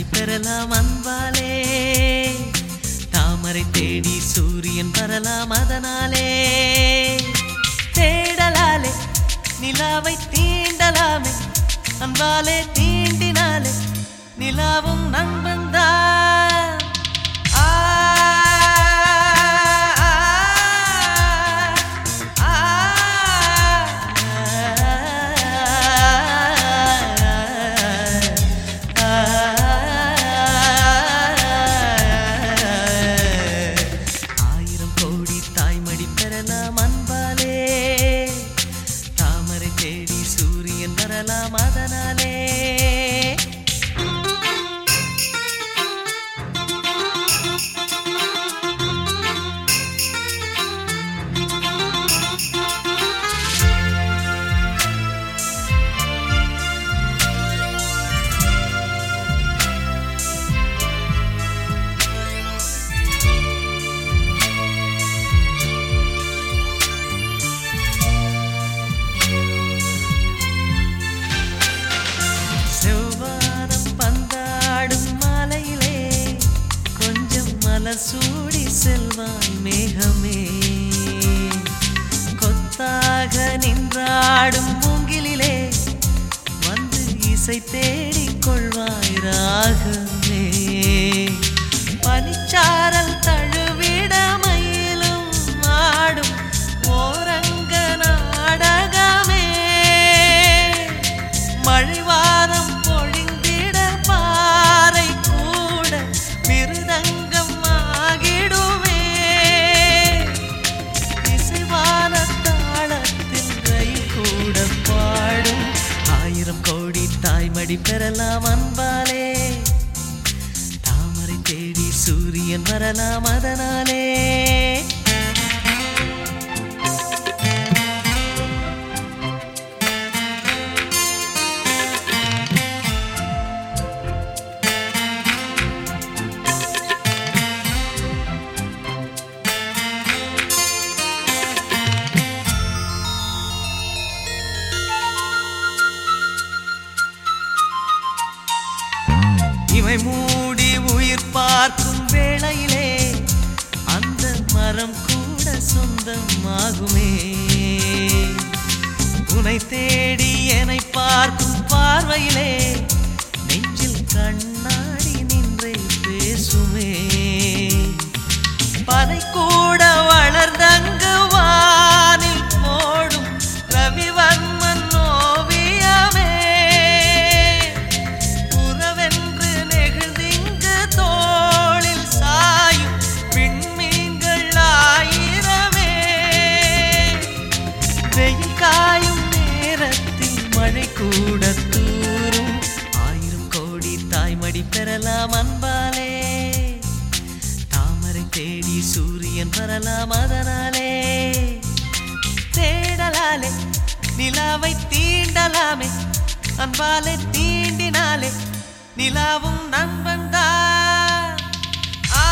பெறலாம் அன்பாலே தாமரை தேடி சூரியன் வரலாம் அதனாலே தேடலாலே நிலாவை தீண்டலாமே அன்பாலே தீண்டினாலே நிலாவும் நண்பன்தான் ஆ, ஆ, ஆயிரம் கோடி தாய்மடி பெறலாம் அன்பாலே தாமரை தேடி சூரியன் வரலாம் அதனாலே செவ்வானம் பந்தாடும் மாலையிலே கொஞ்சம் மலர் சூடி செல்வாய் மேகமே கொத்தாக நின்றாடும் மூங்கிலிலே வந்து இசை தேடிக் கொள்வாய் ராகமே பனிச்சாரல் தழுவிட மயிலும் ஆடும் ஓரங்க நாடகமே மழைவாரம் பொழிந்திட பாறை கூட மிருதங்கம் ஆகிடுமே இசைவான தாளத்தில் ரயில் கூட பாடும் ஆயிரம் கோடி தாய்மடி பெறலாம் அன்பாலே தாமரை தேடி சூரியன் வரலாம் அதனாலே இவை மூடி உயிர் பார்க்கும் வேளையிலே அந்த மரம் கூட சொந்தமாகுமே உனை தேடி என்னை பார்க்கும் பார்வையிலே நெஞ்சில் கண்ணாடி நின்றே பேசுமே பனை கூட வளர்ந்தங்கு வானில் போடும் ரவிவர்மன் ஓவியமே உறவென்று நெகிழ்ந்திங்கு தோளில் சாயும் விண்மீன்கள் ஆயிரமே வெயில் காயும் நேரத்தில் மழை கூட தூரும் ஆயிரம் கோடி தாய்மடி பெறலாம் அன்பாலே தாமரை தேடி சூரியன் வரலாம் அதனாலே தேடலாலே நிலாவை தீண்டலாமே அன்பாலே தீண்டினாலே நிலாவும் நண்பன்தான் ஆ,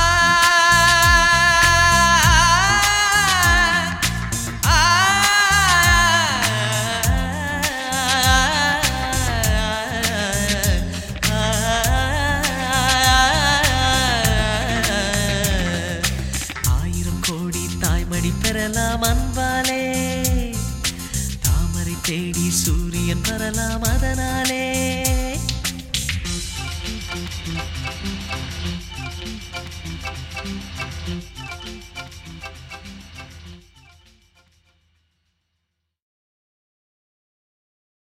ஆ, ஆயிரம் கோடி தாய்மடி பெறலாம் அன்பாலே தாமரை தேடி சூரியன் வரலாம் அதனாலே